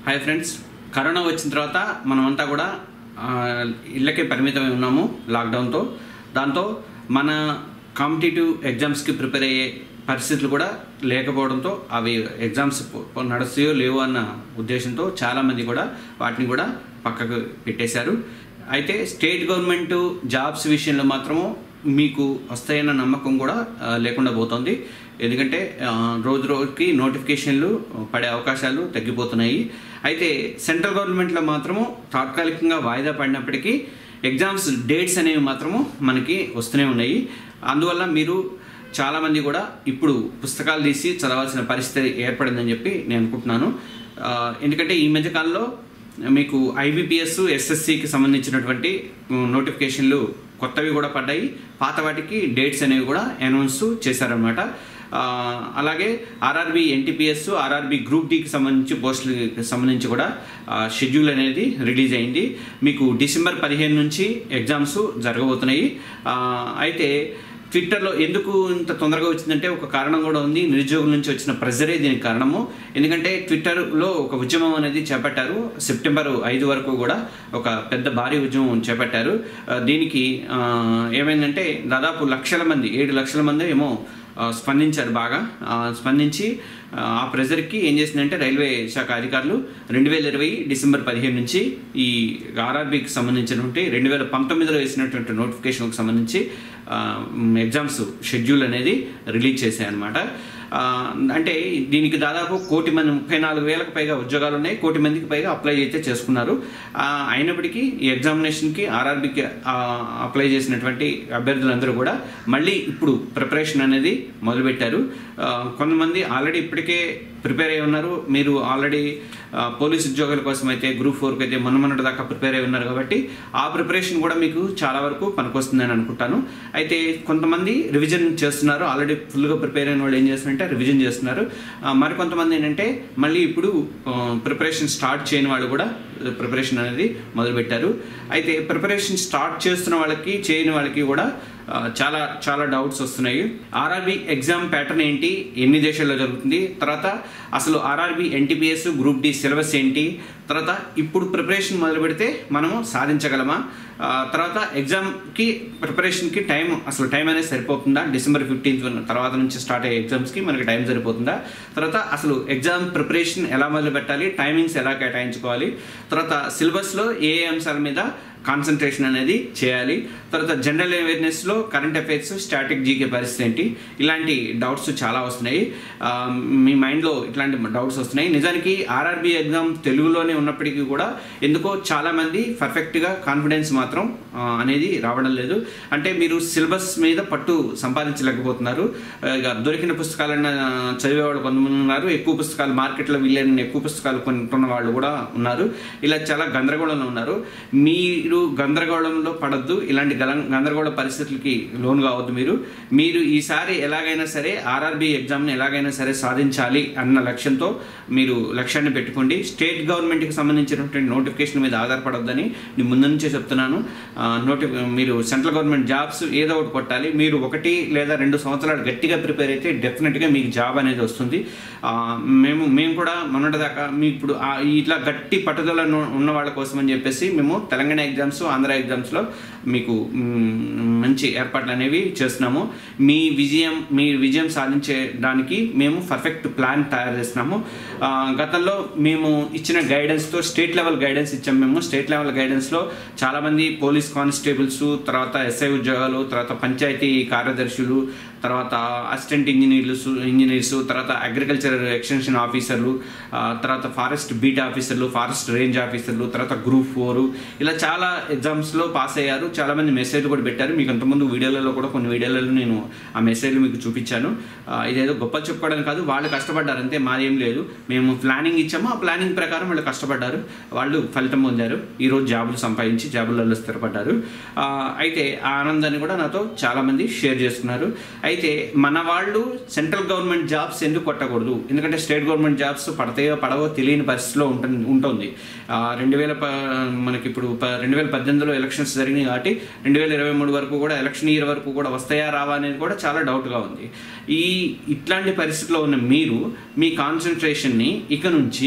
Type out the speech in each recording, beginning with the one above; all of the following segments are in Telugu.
హాయ్ ఫ్రెండ్స్ కరోనా వచ్చిన తర్వాత మనమంతా కూడా ఆ, ఇళ్ళకే పరిమితమై ఉన్నాము లాక్డౌన్తో దాంతో మన కాంపిటేటివ్ ఎగ్జామ్స్కి ప్రిపేర్ అయ్యే పరిస్థితులు కూడా లేకపోవడంతో అవి ఎగ్జామ్స్ పో- నడుస్తాయో లేవో అన్న ఉద్దేశంతో చాలామంది కూడా వాటిని కూడా పక్కకు పెట్టేశారు అయితే స్టేట్ గవర్నమెంట్ జాబ్స్ విషయంలో మాత్రము మీకు వస్తాయన్న నమ్మకం కూడా ఆ, లేకుండా పోతుంది ఎందుకంటే ఆ, రోజు రోజుకి నోటిఫికేషన్లు పడే అవకాశాలు తగ్గిపోతున్నాయి అయితే సెంట్రల్ గవర్నమెంట్లో మాత్రము తాత్కాలికంగా వాయిదా పడినప్పటికీ ఎగ్జామ్స్ డేట్స్ అనేవి మాత్రము మనకి వస్తూనే ఉన్నాయి అందువల్ల మీరు చాలామంది కూడా ఇప్పుడు పుస్తకాలు తీసి చదవాల్సిన పరిస్థితి ఏర్పడిందని చెప్పి నేను అనుకుంటున్నాను ఆ, ఎందుకంటే ఈ మధ్యకాలంలో మీకు ఐబీపీఎస్ ఎస్ఎస్సికి సంబంధించినటువంటి ఉమ్, నోటిఫికేషన్లు కొత్తవి కూడా పడ్డాయి పాత వాటికి డేట్స్ అనేవి కూడా అనౌన్స్ చేశారనమాట ఆ, అలాగే ఆర్ఆర్బి ఎన్టీపీఎస్ ఆర్ఆర్బి గ్రూప్ డికి సంబంధించి పోస్టులకి సంబంధించి కూడా ఆ, షెడ్యూల్ అనేది రిలీజ్ అయింది మీకు డిసెంబర్ పదిహేను నుంచి ఎగ్జామ్స్ జరగబోతున్నాయి ఆ, అయితే ట్విట్టర్లో ఎందుకు ఇంత తొందరగా వచ్చిందంటే ఒక కారణం కూడా ఉంది నిరుద్యోగుల నుంచి వచ్చిన ప్రెజరే దీనికి కారణము ఎందుకంటే ట్విట్టర్లో ఒక ఉద్యమం అనేది చేపట్టారు సెప్టెంబర్ ఐదు వరకు కూడా ఒక పెద్ద భారీ ఉద్యమం చేపట్టారు ఆ, దీనికి ఆ, ఏమైందంటే దాదాపు లక్షల మంది ఏడు లక్షల మంది ఏమో ఆ, స్పందించారు బాగా ఆ, స్పందించి ఆ, ఆ ప్రెజర్కి ఏం చేసిందంటే రైల్వే శాఖ అధికారులు రెండు వేల ఇరవై డిసెంబర్ పదిహేను నుంచి ఈ ఆర్ఆర్బికి సంబంధించినటువంటి రెండు వేల పంతొమ్మిదిలో వేసినటువంటి నోటిఫికేషన్కి సంబంధించి ఆ, మ్, ఎగ్జామ్స్ షెడ్యూల్ అనేది రిలీజ్ చేశాయన్నమాట ఆ, అంటే దీనికి దాదాపు కోటి మంది ముప్పై నాలుగు వేలకు పైగా ఉద్యోగాలు ఉన్నాయి కోటి మందికి పైగా అప్లై అయితే చేసుకున్నారు ఆ, అయినప్పటికీ ఈ ఎగ్జామినేషన్కి ఆర్ఆర్బికి అప్లై చేసినటువంటి అభ్యర్థులందరూ కూడా మళ్ళీ ఇప్పుడు ప్రిపరేషన్ అనేది మొదలుపెట్టారు ఆ, కొంతమంది ఆల్రెడీ ఇప్పటికే ప్రిపేర్ అయి ఉన్నారు మీరు ఆల్రెడీ ఆ, పోలీస్ ఉద్యోగాల కోసం అయితే గ్రూప్ ఫోర్కి అయితే మొన్న మొన్నటి దాకా ప్రిపేర్ అయి ఉన్నారు కాబట్టి ఆ ప్రిపరేషన్ కూడా మీకు చాలా వరకు పనికొస్తుందని అనుకుంటాను అయితే కొంతమంది రివిజన్ చేస్తున్నారు ఆల్రెడీ ఫుల్గా ప్రిపేర్ అయిన వాళ్ళు ఏం చేస్తున్నారంటే రివిజన్ చేస్తున్నారు ఆ, మరికొంతమంది ఏంటంటే మళ్ళీ ఇప్పుడు ప్రిపరేషన్ స్టార్ట్ చేయని వాళ్ళు కూడా ప్రిపరేషన్ అనేది మొదలుపెట్టారు అయితే ప్రిపరేషన్ స్టార్ట్ చేస్తున్న వాళ్ళకి చేయని వాళ్ళకి కూడా ఆ, చాలా చాలా డౌట్స్ వస్తున్నాయి ఆర్ఆర్బి ఎగ్జామ్ ప్యాటర్న్ ఏంటి ఎన్ని దేశాల్లో జరుగుతుంది తర్వాత అసలు RRB NTPS group D syllabus ఏంటి తర్వాత ఇప్పుడు ప్రిపరేషన్ మొదలు పెడితే మనము సాధించగలమా ఆ, తర్వాత ఎగ్జామ్కి ప్రిపరేషన్కి టైం అసలు టైం అనేది సరిపోతుందా డిసెంబర్ ఫిఫ్టీన్త్ తర్వాత నుంచి స్టార్ట్ అయ్యే ఎగ్జామ్స్కి మనకి టైం సరిపోతుందా తర్వాత అసలు ఎగ్జామ్ ప్రిపరేషన్ ఎలా మొదలు పెట్టాలి టైమింగ్స్ ఎలా కేటాయించుకోవాలి తర్వాత సిలబస్లో ఏ ఏ అంశాల మీద కాన్సన్ట్రేషన్ అనేది చేయాలి తర్వాత జనరల్ అవేర్నెస్లో కరెంట్ అఫైర్స్ స్టాటిక్ జీకే పరిస్థితి ఏంటి ఇలాంటి డౌట్స్ చాలా వస్తున్నాయి ఆ, మీ మైండ్లో ఇట్లాంటి డౌట్స్ వస్తున్నాయి నిజానికి ఆర్ఆర్బి ఎగ్జామ్ తెలుగులోనే ఉన్నప్పటికీ కూడా ఎందుకో చాలామంది పర్ఫెక్ట్గా కాన్ఫిడెన్స్ మాత్రం ఆ, అనేది రావడం లేదు అంటే మీరు సిలబస్ మీద పట్టు సంపాదించలేకపోతున్నారు ఆ, ఇక దొరికిన పుస్తకాలను చదివే వాళ్ళు కొంతమంది ఉన్నారు ఎక్కువ పుస్తకాలు మార్కెట్లో వీళ్ళని ఎక్కువ పుస్తకాలు కొంటున్న వాళ్ళు కూడా ఉన్నారు ఇలా చాలా గందరగోళంలో ఉన్నారు మీరు గందరగోళంలో పడద్దు ఇలాంటి గల- గందరగోళ పరిస్థితులకి లోన్ కావద్దు మీరు మీరు ఈసారి ఎలాగైనా సరే ఆర్ఆర్బి ఎగ్జామ్ని ఎలాగైనా సరే సాధించాలి అన్న లక్ష్యంతో మీరు లక్ష్యాన్ని పెట్టుకోండి స్టేట్ గవర్నమెంట్కి సంబంధించినటువంటి నోటిఫికేషన్ మీద ఆధారపడొద్దని నేను ముందు నుంచే చెప్తున్నాను ఆ, నోటి మీరు సెంట్రల్ గవర్నమెంట్ జాబ్స్ ఏదో ఒకటి కొట్టాలి మీరు ఒకటి లేదా రెండు సంవత్సరాలు గట్టిగా ప్రిపేర్ అయితే డెఫినెట్గా మీకు జాబ్ అనేది వస్తుంది ఆ, మేము మేము కూడా మొన్నటిదాకా మీ ఇప్పుడు ఆ ఇట్లా గట్టి పట్టుదల ఉన్న- ఉన్న వాళ్ళ కోసం అని చెప్పేసి మేము తెలంగాణ ఎగ్జామ్స్ ఆంధ్ర ఎగ్జామ్స్లో మీకు మ్, మంచి ఏర్పాట్లు అనేవి చేస్తున్నాము మీ విజయం మీ విజయం సాధించడానికి మేము పర్ఫెక్ట్ ప్లాన్ తయారు చేస్తున్నాము ఆ, గతంలో మేము ఇచ్చిన గైడెన్స్తో స్టేట్ లెవెల్ గైడెన్స్ ఇచ్చాము మేము స్టేట్ లెవెల్ గైడెన్స్లో చాలామంది పోలీస్ కానిస్టేబుల్స్ తర్వాత ఎస్ఐ ఉద్యోగాలు తర్వాత పంచాయతీ కార్యదర్శులు తర్వాత అసిస్టెంట్ ఇంజనీర్లు ఇంజనీర్స్ తర్వాత అగ్రికల్చర్ ఎక్స్టెన్షన్ ఆఫీసర్లు ఆ, తర్వాత ఫారెస్ట్ బీట్ ఆఫీసర్లు ఫారెస్ట్ రేంజ్ ఆఫీసర్లు తర్వాత గ్రూప్ ఫోర్ ఇలా చాలా ఎగ్జామ్స్లో పాస్ అయ్యారు చాలామంది మెసేజ్లు కూడా పెట్టారు మీకు అంతకుముందు వీడియోలలో కూడా కొన్ని వీడియోలలో నేను ఆ మెసేజ్లు మీకు చూపించాను ఆ, ఇదేదో గొప్ప చెప్పుకోవడం కాదు వాళ్ళు కష్టపడ్డారు అంతే మాదేం లేదు మేము ప్లానింగ్ ఇచ్చాము ఆ ప్లానింగ్ ప్రకారం వాళ్ళు కష్టపడ్డారు వాళ్ళు ఫలితం పొందారు ఈరోజు జాబులు సంపాదించి జాబులలో స్థిరపడ్డారు ఆ, అయితే ఆ ఆనందాన్ని కూడా నాతో చాలామంది షేర్ చేసుకున్నారు అయితే మన వాళ్ళు సెంట్రల్ గవర్నమెంట్ జాబ్స్ ఎందుకు కొట్టకూడదు ఎందుకంటే స్టేట్ గవర్నమెంట్ జాబ్స్ పడతాయో పడవో తెలియని పరిస్థితిలో ఉంటుంది ఉంటుంది ఆ, రెండు వేల ప- మనకి ఇప్పుడు ప- రెండు వేల పద్దెనిమిదిలో ఎలక్షన్స్ జరిగినాయి కాబట్టి రెండు వేల ఇరవై మూడు వరకు కూడా ఎలక్షన్ ఇయర్ వరకు కూడా వస్తాయా రావా అనేది కూడా చాలా డౌట్గా ఉంది ఈ ఇట్లాంటి పరిస్థితిలో ఉన్న మీరు మీ కాన్సన్ట్రేషన్ని ఇక నుంచి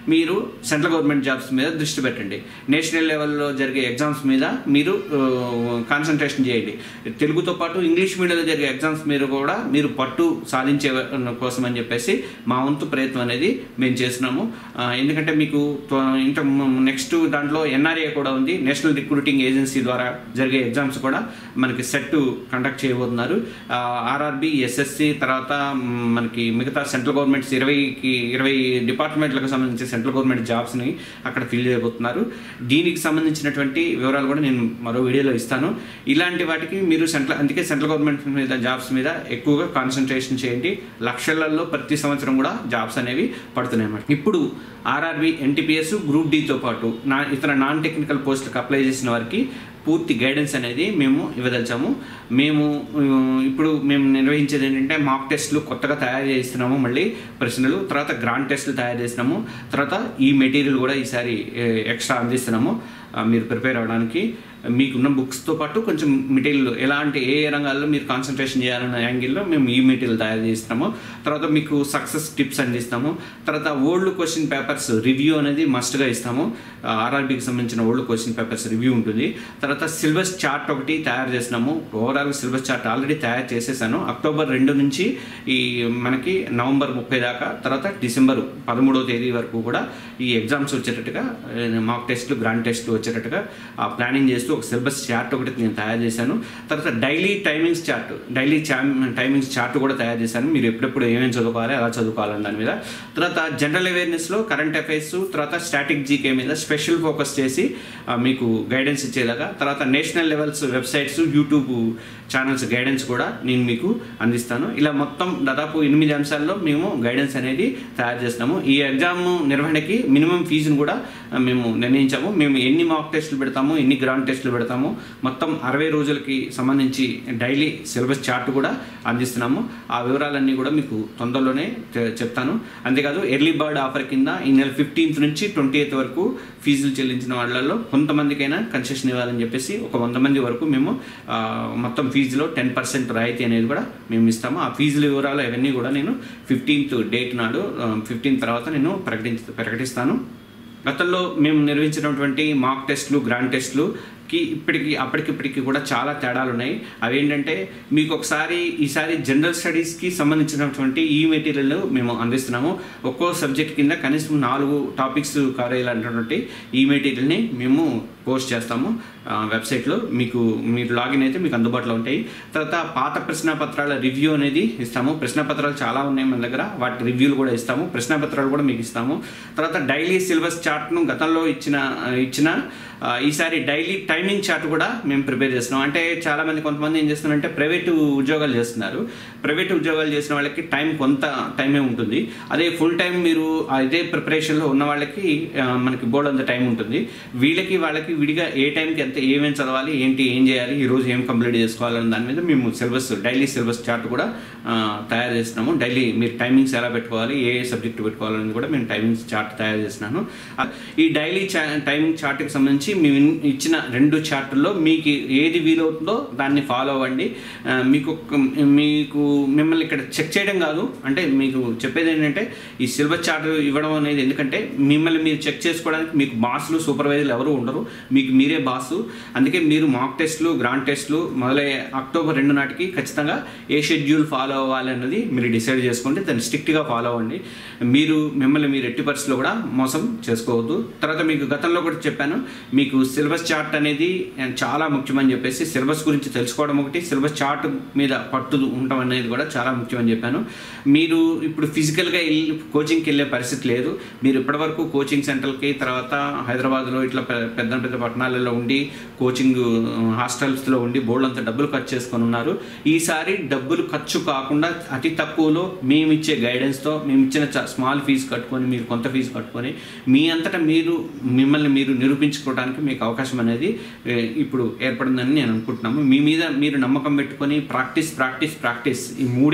మీరు సెంట్రల్ గవర్నమెంట్ జాబ్స్ మీద దృష్టి పెట్టండి నేషనల్ లెవెల్లో జరిగే ఎగ్జామ్స్ మీద మీరు కాన్సన్ట్రేషన్ చేయండి తెలుగుతో పాటు ఇంగ్లీష్ మీడియంలో జరిగే ఎగ్జామ్స్ మీద కూడా మీరు పట్టు సాధించే కోసం అని చెప్పేసి మా వంతు ప్రయత్నం అనేది మేము చేస్తున్నాము ఆ, ఎందుకంటే మీకు త్వ- ఇంత నెక్స్ట్ దాంట్లో ఎన్ఆర్ఏ కూడా ఉంది నేషనల్ రిక్రూటింగ్ ఏజెన్సీ ద్వారా జరిగే ఎగ్జామ్స్ కూడా మనకి సెట్ కండక్ట్ చేయబోతున్నారు ఆర్ఆర్బి ఎస్ఎస్సి తర్వాత మ్, మనకి మిగతా సెంట్రల్ గవర్నమెంట్స్ ఇరవైకి ఇరవై డిపార్ట్మెంట్లకు సంబంధించి సెంట్రల్ గవర్నమెంట్ జాబ్స్ని అక్కడ ఫిల్ చేయబోతున్నారు దీనికి సంబంధించినటువంటి వివరాలు కూడా నేను మరో వీడియోలో ఇస్తాను ఇలాంటి వాటికి మీరు సెంట్రల్ అందుకే సెంట్రల్ గవర్నమెంట్ మీద జాబ్స్ మీద ఎక్కువగా కాన్సన్ట్రేషన్ చేయండి లక్షలలో ప్రతి సంవత్సరం కూడా జాబ్స్ అనేవి పడుతున్నాయి అన్నమాట ఇప్పుడు ఆర్ఆర్బి ఎన్టీపీఎస్ గ్రూప్ డితో పాటు నా ఇతర నాన్ టెక్నికల్ పోస్టులకు అప్లై చేసిన వారికి పూర్తి గైడెన్స్ అనేది మేము ఇవ్వదలిచాము మేము ఉమ్, ఇప్పుడు మేము నిర్వహించేది ఏంటంటే మాక్ టెస్ట్లు కొత్తగా తయారు చేస్తున్నాము మళ్ళీ ప్రశ్నలు తర్వాత గ్రాండ్ టెస్ట్లు తయారు చేస్తున్నాము తర్వాత ఈ మెటీరియల్ కూడా ఈసారి ఏ, ఎక్స్ట్రా అందిస్తున్నాము ఆ, మీరు ప్రిపేర్ అవ్వడానికి మీకున్న బుక్స్తో పాటు కొంచెం మెటీరియల్ ఎలాంటి ఏ ఏ రంగాల్లో మీరు కాన్సన్ట్రేషన్ చేయాలన్న యాంగిల్లో మేము ఈ మెటీరియల్ తయారు చేస్తున్నాము తర్వాత మీకు సక్సెస్ టిప్స్ అందిస్తాము తర్వాత ఓల్డ్ క్వశ్చన్ పేపర్స్ రివ్యూ అనేది మస్ట్గా ఇస్తాము ఆర్ఆర్బికి సంబంధించిన ఓల్డ్ క్వశ్చన్ పేపర్స్ రివ్యూ ఉంటుంది తర్వాత సిలబస్ చార్ట్ ఒకటి తయారు చేసినాము ఓవరాల్ సిలబస్ చార్ట్ ఆల్రెడీ తయారు చేసేసాను అక్టోబర్ రెండు నుంచి ఈ మనకి నవంబర్ ముప్పై దాకా తర్వాత డిసెంబర్ పదమూడవ తేదీ వరకు కూడా ఈ ఎగ్జామ్స్ వచ్చేటట్టుగా మాక్ టెస్ట్లు గ్రాండ్ టెస్ట్లు వచ్చేటట్టుగా ఆ ప్లానింగ్ చేస్తూ ఒక సిలబస్ చార్ట్ ఒకటి నేను తయారు చేశాను తర్వాత daily timings chart daily timings chart కూడా తయారు చేశాను మీరు ఎప్పుడెప్పుడు ఏమేమి చదువుకోవాలి ఎలా చదువుకోవాలని దాని మీద తర్వాత జనరల్ అవేర్నెస్లో కరెంట్ అఫైర్స్ తర్వాత స్టాటిక్ జీకే మీద స్పెషల్ ఫోకస్ చేసి ఆ, మీకు గైడెన్స్ ఇచ్చేలాగా తర్వాత national levels websites YouTube channels guidance కూడా నేను మీకు అందిస్తాను ఇలా మొత్తం దాదాపు ఎనిమిది అంశాల్లో మేము గైడెన్స్ అనేది తయారు చేస్తున్నాము ఈ ఎగ్జామ్ నిర్వహణకి మినిమం ఫీజును కూడా ఆ, మేము నిర్ణయించాము మేము ఎన్ని మాక్ టెస్టులు పెడతాము ఎన్ని గ్రాండ్ టెస్టులు పెడతాము మొత్తం అరవై రోజులకి సంబంధించి డైలీ సిలబస్ చార్ట్ కూడా అందిస్తున్నాము ఆ వివరాలన్నీ కూడా మీకు తొందరలోనే చె- చెప్తాను అంతేకాదు ఎర్లీ బర్డ్ ఆఫర్ కింద ఈ నెల ఫిఫ్టీన్త్ నుంచి ట్వంటీ ఎయిత్ వరకు ఫీజులు చెల్లించిన వాళ్ళలో కొంతమందికైనా కన్సెషన్ ఇవ్వాలని చెప్పేసి ఒక వంద మంది వరకు మేము ఆ, మొత్తం ఫీజులో టెన్ పర్సెంట్ రాయితీ అనేది కూడా మేము ఇస్తాము ఆ ఫీజుల వివరాలు అవన్నీ కూడా నేను ఫిఫ్టీన్త్ డేట్ నాడు ఫిఫ్టీన్త్ తర్వాత నేను ప్రకటించ ప్రకటిస్తాను గతంలో మేము నిర్వహించినటువంటి మాక్ టెస్ట్లు గ్రాండ్ టెస్ట్లుకి ఇప్పటికి అప్పటికిప్పటికి కూడా చాలా తేడాలు ఉన్నాయి అవి ఏంటంటే మీకు ఒకసారి ఈసారి జనరల్ స్టడీస్కి సంబంధించినటువంటి ఈ మెటీరియల్ మేము అందిస్తున్నాము ఒక్కో సబ్జెక్ట్ కింద కనీసం నాలుగు టాపిక్స్ కవర్ అయ్యేలాంటి ఈ మెటీరియల్ని మేము పోస్ట్ చేస్తాము ఆ, వెబ్సైట్లో మీకు మీరు లాగిన్ అయితే మీకు అందుబాటులో ఉంటాయి తర్వాత పాత ప్రశ్నపత్రాల రివ్యూ అనేది ఇస్తాము ప్రశ్నపత్రాలు చాలా ఉన్నాయి మన దగ్గర వాటి రివ్యూలు కూడా ఇస్తాము ప్రశ్నపత్రాలు కూడా మీకు ఇస్తాము తర్వాత డైలీ సిలబస్ చార్ట్ను గతంలో ఇచ్చిన ఇచ్చిన ఆ, ఈసారి డైలీ టైమింగ్ చార్ట్ కూడా మేము ప్రిపేర్ చేస్తున్నాం అంటే చాలా మంది కొంతమంది ఏం చేస్తున్నారంటే ప్రైవేటు ఉద్యోగాలు చేస్తున్నారు ప్రైవేట్ ఉద్యోగాలు చేసిన వాళ్ళకి టైం కొంత టైమే ఉంటుంది అదే ఫుల్ టైం మీరు అదే ప్రిపరేషన్లో ఉన్న వాళ్ళకి ఆ, మనకి బోర్డు అంత టైం ఉంటుంది వీళ్ళకి వాళ్ళకి విడిగా ఏ టైంకి ఎంత ఏమేమి చదవాలి ఏంటి ఏం చేయాలి ఈ రోజు ఏం కంప్లీట్ చేసుకోవాలన్న దాని మీద మేము సిలబస్ డైలీ సిలబస్ చార్ట్ కూడా ఆ, తయారు చేస్తున్నాము డైలీ మీరు టైమింగ్స్ ఎలా పెట్టుకోవాలి ఏ ఏ సబ్జెక్ట్ పెట్టుకోవాలని కూడా మేము టైమింగ్స్ చార్ట్ తయారు చేస్తున్నాను ఆ, ఈ డైలీ చా టైమింగ్ చార్ట్కి సంబంధించి మేము ఇన్- ఇచ్చిన రెండు చార్టుల్లో మీకు ఏది వీలవుతుందో దాన్ని ఫాలో అవ్వండి ఆ, మీకు ఒక- మీకు మిమ్మల్ని ఇక్కడ చెక్ చేయడం కాదు అంటే మీకు చెప్పేది ఏంటంటే ఈ సిలబస్ చార్ట్ ఇవ్వడం అనేది ఎందుకంటే మిమ్మల్ని మీరు చెక్ చేసుకోవడానికి మీకు బాస్లు సూపర్వైజర్లు ఎవరు ఉండరు మీకు మీరే బాసు అందుకే మీరు మాక్ టెస్ట్లు గ్రాండ్ టెస్ట్లు మొదలయ్యే అక్టోబర్ రెండు నాటికి ఖచ్చితంగా ఏ షెడ్యూల్ ఫాలో అవ్వాలి అన్నది మీరు డిసైడ్ చేసుకోండి దాన్ని స్ట్రిక్ట్గా ఫాలో అవ్వండి మీరు మిమ్మల్ని మీరు ఎట్టి పరిస్థితుల్లో కూడా మోసం చేసుకోవద్దు తర్వాత మీకు గతంలో కూడా చెప్పాను మీకు సిలబస్ చార్ట్ అనేది చాలా ముఖ్యమని చెప్పేసి సిలబస్ గురించి తెలుసుకోవడం ఒకటి సిలబస్ చార్ట్ మీద పట్టు ఉండటం అనేది కూడా చాలా ముఖ్యమని చెప్పాను మీరు ఇప్పుడు ఫిజికల్గా వెళ్ళి కోచింగ్కి వెళ్ళే పరిస్థితి లేదు మీరు ఇప్పటివరకు కోచింగ్ సెంటర్కి తర్వాత హైదరాబాద్లో ఇట్లా పె- పెద్ద పెద్ద పట్టణాలలో ఉండి కోచింగ్ హాస్టల్స్లో ఉండి బోర్డు అంత డబ్బులు ఖర్చు చేసుకొని ఉన్నారు ఈసారి డబ్బులు ఖర్చు కాకుండా అతి తక్కువలో మేము ఇచ్చే గైడెన్స్తో మేము ఇచ్చిన స్మాల్ ఫీజు కట్టుకొని మీరు కొంత ఫీజు కట్టుకొని మీ అంతటా మీరు మిమ్మల్ని మీరు నిరూపించుకోవడానికి మీకు అవకాశం అనేది ఏ, ఇప్పుడు ఏర్పడిందని నేను అనుకుంటున్నాము మీ మీద మీరు నమ్మకం పెట్టుకొని ప్రాక్టీస్ ప్రాక్టీస్ ప్రాక్టీస్ ఈ మూడే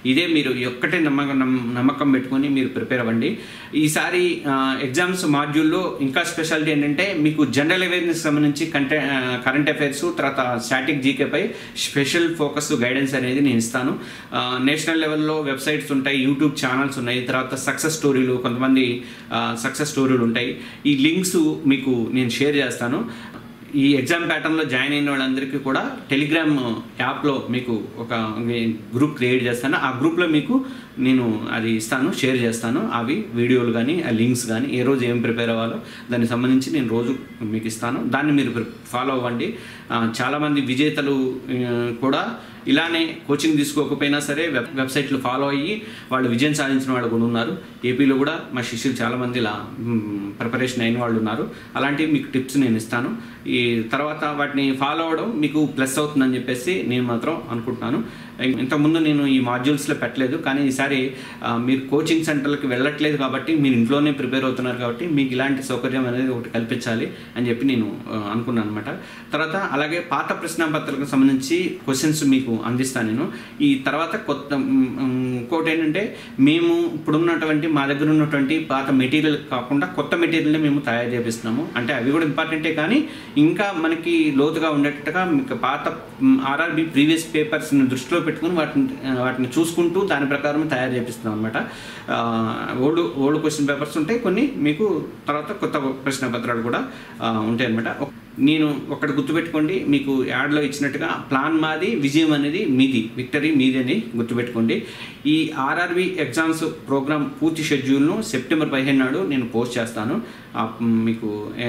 ఇదే మీరు ఈ ఒక్కటే నమ్మకం నమ్మ- నమ్మకం పెట్టుకొని మీరు ప్రిపేర్ అవ్వండి ఈసారి ఎగ్జామ్స్ మాడ్యూల్లో ఇంకా స్పెషాలిటీ ఏంటంటే మీకు జనరల్ అవేర్నెస్ సంబంధించి కంటే కరెంట్ అఫైర్స్ తర్వాత స్టాటిక్ జీకేపై స్పెషల్ ఫోకస్ గైడెన్స్ అనేది నేను ఇస్తాను నేషనల్ లెవెల్లో వెబ్సైట్స్ ఉంటాయి యూట్యూబ్ ఛానల్స్ ఉన్నాయి తర్వాత సక్సెస్ స్టోరీలు కొంతమంది సక్సెస్ స్టోరీలు ఉంటాయి ఈ లింక్స్ మీకు నేను షేర్ చేస్తాను ఈ ఎగ్జామ్ ప్యాటర్న్లో జాయిన్ అయిన వాళ్ళందరికీ కూడా టెలిగ్రామ్ యాప్లో మీకు ఒక గ్రూప్ క్రియేట్ చేస్తాను ఆ గ్రూప్లో మీకు నేను అది ఇస్తాను షేర్ చేస్తాను అవి వీడియోలు కానీ ఆ లింక్స్ కానీ ఏ రోజు ఏం ప్రిపేర్ అవ్వాలో దానికి సంబంధించి నేను రోజు మీకు ఇస్తాను దాన్ని మీరు ఫాలో అవ్వండి ఆ, చాలామంది విజేతలు ఆ, కూడా ఇలానే కోచింగ్ తీసుకోకపోయినా సరే వెబ్ వెబ్సైట్లు ఫాలో అయ్యి వాళ్ళు విజయం సాధించిన వాళ్ళు కూడా ఉన్నారు ఏపీలో కూడా మా శిష్యులు చాలామంది ఇలా ప్రిపరేషన్ అయిన వాళ్ళు ఉన్నారు అలాంటివి మీకు టిప్స్ నేను ఇస్తాను ఈ తర్వాత వాటిని ఫాలో అవ్వడం మీకు ప్లస్ అవుతుందని చెప్పేసి నేను మాత్రం అనుకుంటున్నాను ఇంతకుముందు నేను ఈ మాడ్యూల్స్లో పెట్టలేదు కానీ ఈసారి ఆ, మీరు కోచింగ్ సెంటర్లకు వెళ్ళట్లేదు కాబట్టి మీరు ఇంట్లోనే ప్రిపేర్ అవుతున్నారు కాబట్టి మీకు ఇలాంటి సౌకర్యం అనేది ఒకటి కల్పించాలి అని చెప్పి నేను ఆ, అనుకున్నాను అనమాట తర్వాత అలాగే పాత ప్రశ్నాపత్రాలకు సంబంధించి క్వశ్చన్స్ మీకు అందిస్తాను నేను ఈ తర్వాత కొత్త మ్, మ్, ఇంకోటి ఏంటంటే మేము ఇప్పుడున్నటువంటి మా దగ్గర ఉన్నటువంటి పాత మెటీరియల్ కాకుండా కొత్త మెటీరియల్ని మేము తయారు చేపిస్తున్నాము అంటే అవి కూడా ఇంపార్టెంటే కానీ ఇంకా మనకి లోతుగా ఉండేటట్టుగా మీకు పాత ఆర్ఆర్బి ప్రీవియస్ పేపర్స్ని దృష్టిలో పెట్టుకుని వాటిని వాటిని చూసుకుంటూ దాని ప్రకారం తయారు చేపిస్తున్నాం అనమాట ఓల్డ్ ఓల్డ్ క్వశ్చన్ పేపర్స్ ఉంటాయి కొన్ని మీకు తర్వాత కొత్త ప్రశ్న పత్రాలు కూడా ఆ, ఉంటాయి అనమాట నేను ఒకటి గుర్తుపెట్టుకోండి మీకు యాడ్లో ఇచ్చినట్టుగా ప్లాన్ మాది విజయం అనేది మీది విక్టరీ మీది అని గుర్తుపెట్టుకోండి ఈ ఆర్ఆర్బి ఎగ్జామ్స్ ప్రోగ్రామ్ పూర్తి షెడ్యూల్ను సెప్టెంబర్ పదిహేను నాడు నేను పోస్ట్ చేస్తాను ఆ, మీకు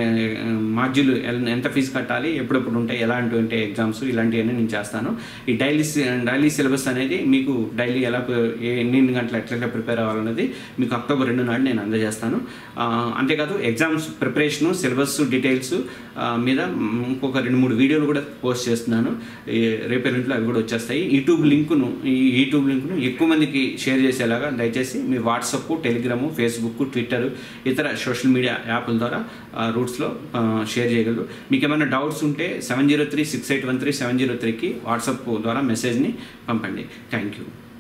మాడ్యూల్ ఎంత ఫీజు కట్టాలి ఎప్పుడెప్పుడు ఉంటాయి ఎలాంటి ఉంటాయి ఎగ్జామ్స్ ఇలాంటివన్నీ నేను చేస్తాను ఈ డైలీ డైలీ సిలబస్ అనేది మీకు డైలీ ఎలా ప్రి- ఏ ఎన్ని గంటలు ఎట్లా ప్రిపేర్ అవ్వాలనేది మీకు అక్టోబర్ రెండు నాడు నేను అందజేస్తాను ఆ, అంతేకాదు ఎగ్జామ్స్ ప్రిపరేషను సిలబస్ డీటెయిల్స్ ఆ, మీద మ్, ఇంకొక రెండు మూడు వీడియోలు కూడా పోస్ట్ చేస్తున్నాను ఈ రేపేరింట్లో అవి కూడా వచ్చేస్తాయి యూట్యూబ్ లింకును ఈ యూట్యూబ్ లింకును ఎక్కువ మందికి షేర్ చేసేలాగా దయచేసి మీ వాట్సాప్ టెలిగ్రాము ఫేస్బుక్ ట్విట్టర్ ఇతర సోషల్ మీడియా యాప్ల ద్వారా రూట్స్లో షేర్ చేయగలరు మీకు ఏమైనా డౌట్స్ ఉంటే seven zero three six eight one three seven zero త్రీకి వాట్సాప్ ద్వారా మెసేజ్ని పంపండి థ్యాంక్ యూ